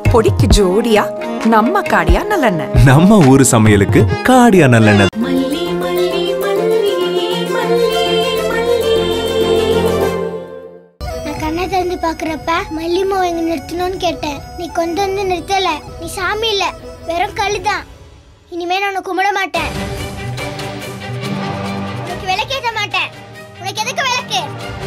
பொடிக்கு ஜோடியா நம்ம காடியா நல்லெண்ணெய் நம்ம ஊரு சமையலுக்கு காடியா நல்லெண்ணெய் நான் கண்ணை திறந்து பாக்குறப்ப மல்லிமாவை எங்க நிறுத்தணும்னு கேட்டேன் நீ கொண்டு வந்து நிறுத்தல நீ சாமி இல்ல வெறும் கல்லுதான் இனிமே நான் உன்னை கும்பிட மாட்டேன் உனக்கு விளக்கேற்ற மாட்டேன் உனக்கு எதுக்கு விளக்கு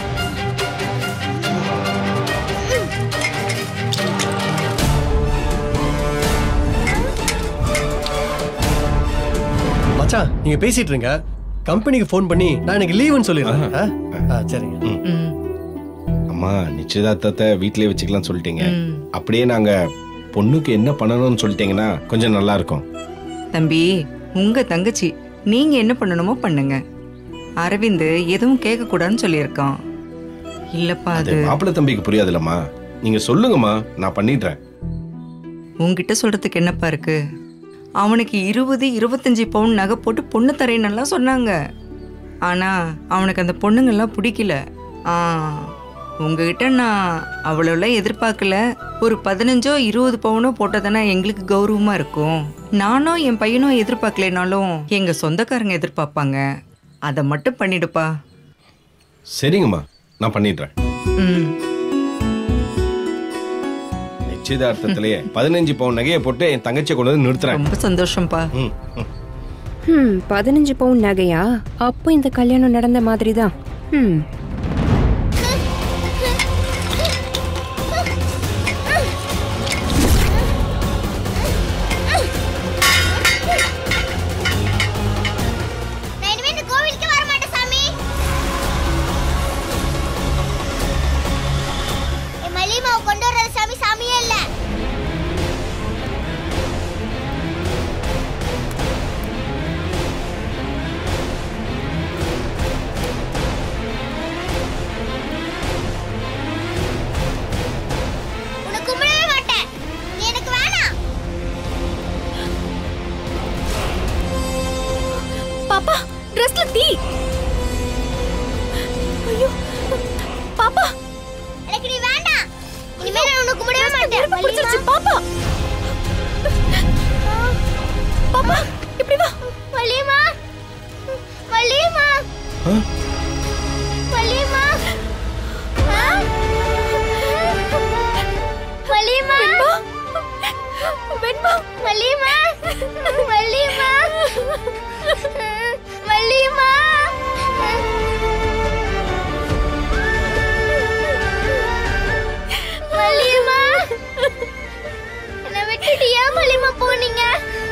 மச்சான் நீங்க பேசிட்டு இருங்க கம்பெனிக்கு ஃபோன் பண்ணி நான் எனக்கு லீவுன்னு சொல்லிடுறேன் ஆ? ஆ, சரிங்க அம்மா நிச்சயதார்த்தத்தை வீட்லயே வச்சுக்கலாம் சொல்லிட்டீங்க அப்படியே நாங்க பொண்ணுக்கு என்ன பண்ணணும்னு சொல்லிட்டீங்கன்னா கொஞ்சம் நல்லா இருக்கும் தம்பி உங்க தங்கச்சி நீங்க என்ன பண்ணணுமோ பண்ணுங்க அரவிந்த் எதுவும் கேட்க கூடாதுன்னு சொல்லியிருக்கான் இல்லப்பா அது அது மாப்பிள்ளை தம்பிக்கு புரியாதுல்லம்மா நீங்க சொல்லுங்கம்மா நான் பண்ணிடுறேன் உன்கிட்ட சொல்றதுக்கு என்னப்பா இருக்கு அவனுக்கு இருபது இருபத்தஞ்சி பவுன் நகை போட்டு பொண்ணு தரேன்னெல்லாம் சொன்னாங்க ஆனா அவனுக்கு அந்த பொண்ணுங்கெல்லாம் பிடிக்கல ஆ உங்ககிட்ட நான் அவ்வளோலாம் எதிர்பார்க்கல ஒரு பதினஞ்சோ இருபது பவுனோ போட்டதானே எங்களுக்கு கௌரவமா இருக்கும் நானும் என் பையனும் எதிர்பார்க்கலைனாலும் எங்க சொந்தக்காரங்க எதிர்பார்ப்பாங்க அதை மட்டும் பண்ணிடுப்பா சரிங்கம்மா நான் பண்ணிடுறேன் ம் நிச்சயதார்த்தத்திலேயே பதினஞ்சு பவுன் நகையை போட்டு என் தங்கச்சியை கொண்டு வந்து நிறுத்துறேன் ரொம்ப சந்தோஷம்ப்பா ம், ம். ஹம் பதினஞ்சு பவுன் நகையா அப்போ இந்த கல்யாணம் நடந்த மாதிரி தான் ம் நான் இனிமே இந்த கோவிலுக்கு வர மாட்டேன் சாமி என் மல்லிமாவை கொண்டு வர்ற சாமி சாமியே இல்ல உன்னை கும்பிடவே மாட்டேன் நீ எனக்கு வேணாம் பாப்பா ட்ரெஸ்ல தீ ஐயோ பாப்பா எனக்கு நீ வேண்டாம் இனிமே நான் உன்னை கும்பிடவே மாட்டேன் நெருப்பு பிடிச்சிருச்சு பாப்பா பாப்பா இப்படி வா வள்ளியம்மா வள்ளியம்மா ஆ? வள்ளியம்மா ஆ? வள்ளியம்மா வெண்பா வள்ளியம்மா வள்ளியம்மா வள்ளியம்மா வள்ளியம்மா என்னை விட்டுட்டு ஏன் வள்ளியம்மா போனீங்க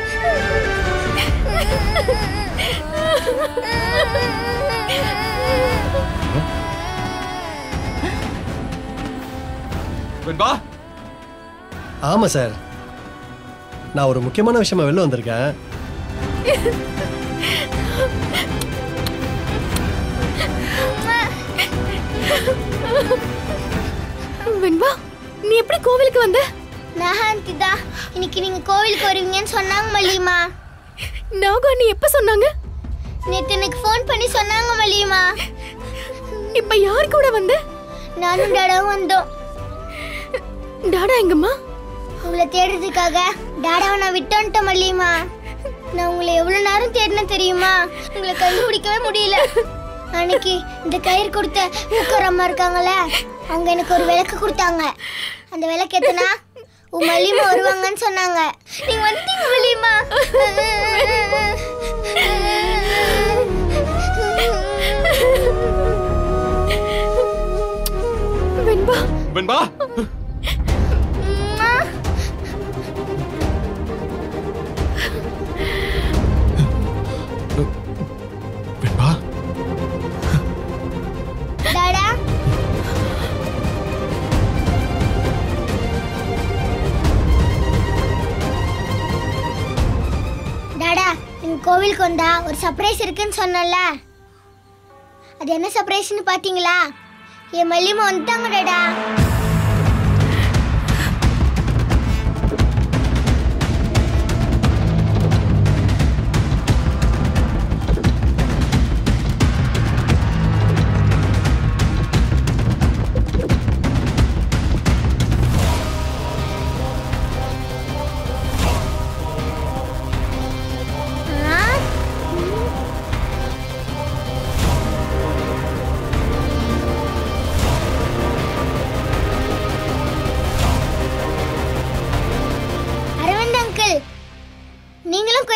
வெண்பா ஆமா சார் நான் ஒரு முக்கியமான விஷயமா வெளில வந்திருக்கேன் வெண்பா நீ எப்படி கோவிலுக்கு வந்த நகாந்திதா இன்னைக்கு நீங்க கோவிலுக்கு வருவீங்கன்னு சொன்னாங்க மல்லியம்மா நாகா நீ எப்ப சொன்னாங்க நேத்து எனக்கு ஃபோன் பண்ணி சொன்னாங்க மல்லியம்மா இப்ப யார் கூட வந்த நானும் டாடாவும் வந்தோம் டாடா எங்கம்மா உங்களை தேடுறதுக்காக டாடாவை நான் விட்டு வந்துட்டேன் மல்லியம்மா நான் உங்களை எவ்வளவு நேரம் தேடினேன் தெரியுமா உங்களை கண்டுபிடிக்கவே முடியல அன்னைக்கு இந்த கயிறு கொடுத்த மூக்கர் அம்மா இருக்காங்கல்ல அவங்க எனக்கு ஒரு விளக்கு கொடுத்தாங்க அந்த விளக்கு எத்தனா உன் மல்லியம்மா வருவாங்கன்னு சொன்னாங்க நீங்க வந்துட்டீங்க மல்லியம்மா வெண்பா வெண்பா வெண்பா டாடா டாடா நீங்க கோவிலுக்கு வந்தா ஒரு சர்ப்ரைஸ் இருக்குன்னு சொன்னல அது என்ன சர்ப்ரைஸ்னு பாத்தீங்களா என் மல்லிமா வந்துட்டாங்க டாடா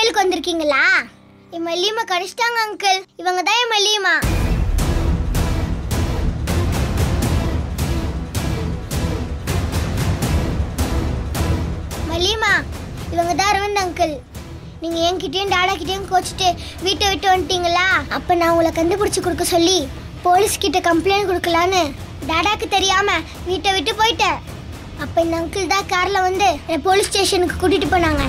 கோயிலுக்கு வந்திருக்கீங்களா என் மல்லியம்மா கடிச்சிட்டாங்க அங்கிள் இவங்க தான் என் மல்லியம்மா மல்லியம்மா இவங்க தான் அரவிந்த் அங்கிள் நீங்க என்கிட்டயும் டாடா கிட்டயும் கோச்சிட்டு வீட்டை விட்டு வந்துட்டீங்களா அப்ப நான் உங்களை கண்டுபிடிச்சு கொடுக்க சொல்லி போலீஸ் கிட்ட கம்ப்ளைண்ட் கொடுக்கலான்னு டாடாக்கு தெரியாம வீட்டை விட்டு போயிட்டேன் அப்ப இந்த அங்கிள் தான் கார்ல வந்து என்னை போலீஸ் ஸ்டேஷனுக்கு கூட்டிட்டு போனாங்க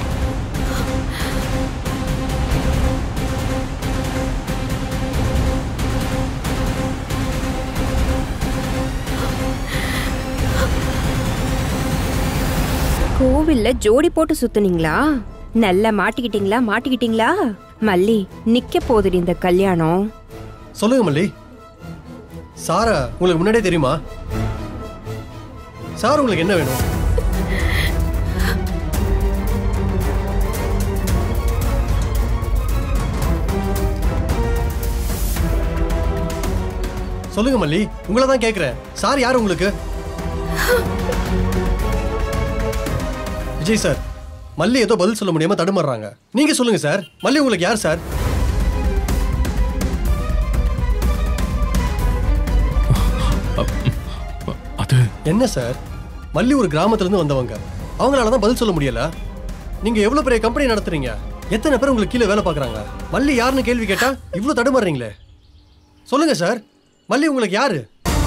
கோவில்ல ஜோடி போட்டு சுத்துனீங்களா நல்லா மாட்டிக்கிட்டீங்களா மாட்டிக்கிட்டீங்களா மல்லி நிக்க போகுதுடி இந்த கல்யாணம் சொல்லுங்க மல்லி சாரா உங்களுக்கு முன்னாடியே தெரியுமா சார் உங்களுக்கு என்ன வேணும் சொல்லுங்க மல்லி உங்களை தான் கேக்குறேன் சார் யார் உங்களுக்கு விஜய் சார் மல்லி ஏதோ பதில் சொல்ல முடியாம தடுமாறுறாங்க நீங்க சொல்லுங்க சார் மல்லி உங்களுக்கு யார் சார் அது என்ன சார் மல்லி ஒரு கிராமத்துல இருந்து வந்தவங்க அவங்களால தான் பதில் சொல்ல முடியல நீங்க எவ்வளவு பெரிய கம்பெனி நடத்துறீங்க எத்தனை பேர் உங்களுக்கு கீழே வேலை பார்க்கறாங்க மல்லி யாருன்னு கேள்வி கேட்டா இவ்வளவு தடுமாறுறீங்களே சொல்லுங்க சார் மல்லி உங்களுக்கு யாரு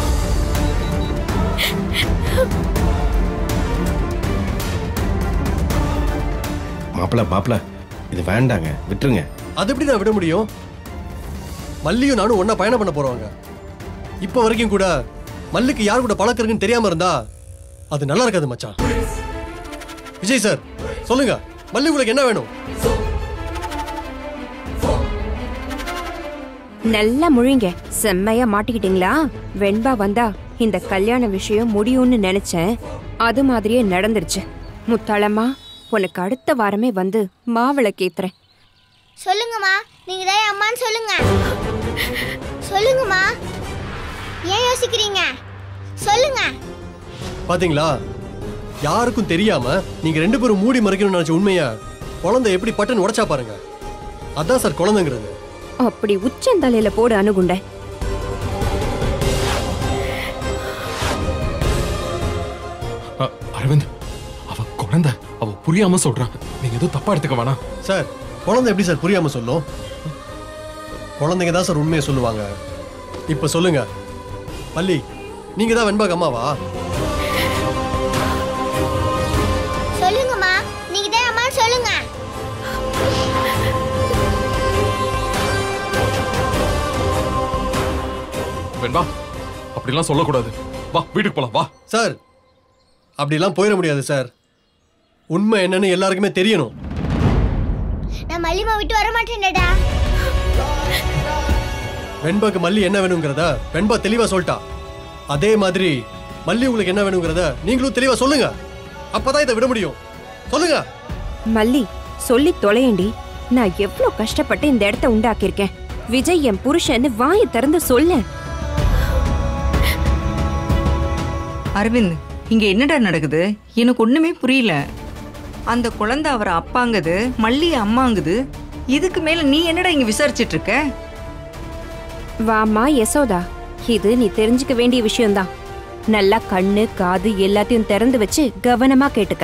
மாப்பிள மாப்பிள இது வேண்டாங்க விட்டுருங்க அது எப்படி நான் விட முடியும் மல்லியும் நானும் ஒண்ணா பயணம் பண்ண போறவங்க இப்போ வரைக்கும் கூட மல்லிக்கு யார் கூட பழக்கம் இருக்குன்னு தெரியாம இருந்தா அது நல்லா இருக்காது மச்சான் விஜய் சார் சொல்லுங்க மல்லி உங்களுக்கு என்ன வேணும் நல்லா முழிங்க செம்மையா மாட்டிக்கிட்டீங்களா வெண்பா வந்தா இந்த கல்யாண விஷயம் முடியும்னு நினைச்சேன் அது மாதிரியே நடந்துருச்சு முத்தாளம்மா உனக்கு அடுத்த வாரமே வந்து மாவிளை கேத்துறேன் சொல்லுங்கம்மா நீங்க தான் என் அம்மான்னு சொல்லுங்க சொல்லுங்கம்மா ஏன் யோசிக்கிறீங்க சொல்லுங்க பாத்தீங்களா யாருக்கும் தெரியாம நீங்க ரெண்டு பேரும் மூடி மறைக்கணும்னு நினைச்ச உண்மைய குழந்தை எப்படி பட்டுன்னு உடைச்சா பாருங்க அதான் சார் குழந்தைங்கிறது அப்படி உச்சந்தலையில போடு அணுகுண்ட அ, அரவிந்த் அவ குழந்தை அவ புரியாம சொல்றான் நீங்க எதுவும் தப்பா எடுத்துக்க வேணாம் சார் குழந்தை எப்படி சார் புரியாம சொல்லும் குழந்தைங்க தான் சார் உண்மையை சொல்லுவாங்க இப்ப சொல்லுங்க மல்லி நீங்க தான் வெண்பாக்கு அம்மாவா சொல்லுங்கம்மா நீங்க தான் அம்மான்னு சொல்லுங்க வெண்பா அப்படிலாம் சொல்லக்கூடாது வா வீட்டுக்கு போலாம் வா சார் அப்படிலாம் போயிட முடியாது சார் உண்மை என்னன்னு எல்லாருக்குமே தெரியணும் நான் மல்லிமா விட்டு வர மாட்டேன்டா வெண்பாக்கு மல்லி என்ன வேணுங்கிறத வெண்பா தெளிவா சொல்லிட்டா அதே மாதிரி மல்லி உங்களுக்கு என்ன வேணுங்கிறத நீங்களும் தெளிவா சொல்லுங்க அப்பதான் இதை விட முடியும் சொல்லுங்க மல்லி சொல்லி தொலையண்டி நான் எவ்வளவு கஷ்டப்பட்டு இந்த இடத்த உண்டாக்கியிருக்கேன் விஜய் என் புருஷன்னு வாயை திறந்து சொல்ல அரவிந்த் இங்க என்னடா நடக்குது எனக்கு ஒண்ணுமே புரியல அந்த குழந்தை அவர் அப்பாங்குது மல்லி அம்மாங்குது இதுக்கு மேல நீ என்னடா இங்க விசாரிச்சிட்டு இருக்க வாமா யசோதா இது நீ தெரிஞ்சுக்க வேண்டிய விஷயம்தான் நல்லா கண்ணு காது எல்லாத்தையும் திறந்து வச்சு கவனமா கேட்டுக்க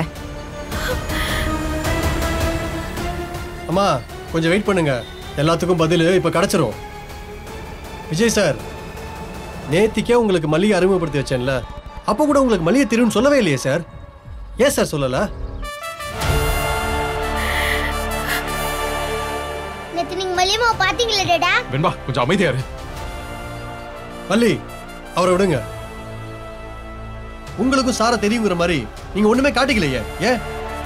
அம்மா கொஞ்சம் வெயிட் பண்ணுங்க எல்லாத்துக்கும் பதில் இப்ப கிடைச்சிரும் விஜய் சார் நேத்திக்கே உங்களுக்கு மல்லிகை அறிமுகப்படுத்தி வச்சேன்ல அப்போ கூட உங்களுக்கு மல்லிகை தெரியும்னு சொல்லவே இல்லையே சார் ஏன் சார் சொல்லல நேத்து நீங்க மல்லியம்மாவை பாத்தீங்களா டேடா வெண்பா கொஞ்சம் அமைதியா இரு மல்லி அவரை விடுங்க உங்களுக்கும் சார தெரியுங்கிற மாதிரி நீங்க ஒண்ணுமே காட்டிக்கலையே ஏன்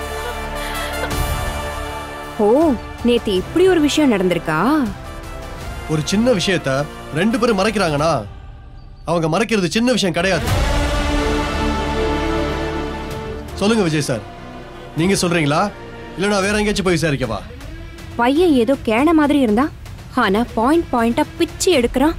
ஓ நேத்து இப்படி ஒரு விஷயம் நடந்திருக்கா ஒரு சின்ன விஷயத்த ரெண்டு பேரும் மறைக்கிறாங்கன்னா அவங்க மறைக்கிறது சின்ன விஷயம் கிடையாது சொல்லுங்க விஜய் சார் நீங்க சொல்றீங்களா இல்ல நான் வேற எங்கேயாச்சும் போய் விசாரிக்கவா பையன் ஏதோ கேன மாதிரி இருந்தா ஆனா பாயிண்ட் பாயிண்டா பிச்சு எடுக்கிறான்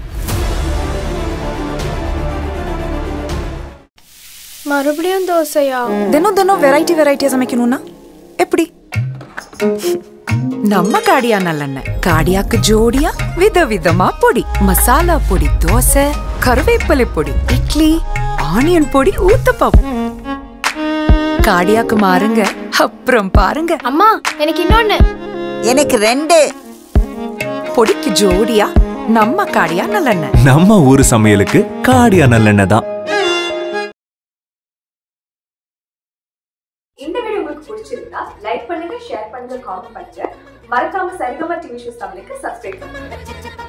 மறுபடியும் தோசையா தினம் தினம் வெரைட்டி வெரைட்டியா சமைக்கணும்னா எப்படி நம்ம காடியா நல்லெண்ணெய் காடியாக்கு ஜோடியா விதவிதமா பொடி மசாலா பொடி தோசை கருவேப்பிலை பொடி இட்லி ஆனியன் பொடி ஊத்தப்பம் காடியாக்கு மாறுங்க அப்புறம் பாருங்க அம்மா எனக்கு இன்னொன்னு எனக்கு ரெண்டு பொடிக்கு ஜோடியா நம்ம காடியா நல்லெண்ணெய் நம்ம ஊர் சமையலுக்கு காடியா நல்லெண்ணெய் தான் இந்த வீடியோ உங்களுக்கு பிடிச்சிருந்தா லைக் பண்ணுங்க ஷேர் பண்ணுங்க காமெண்ட் பண்ணுங்க மறக்காம சரிகமா டிவி ஷோஸ் தமிழுக்கு சப்ஸ்கிரைப் பண்ணுங்க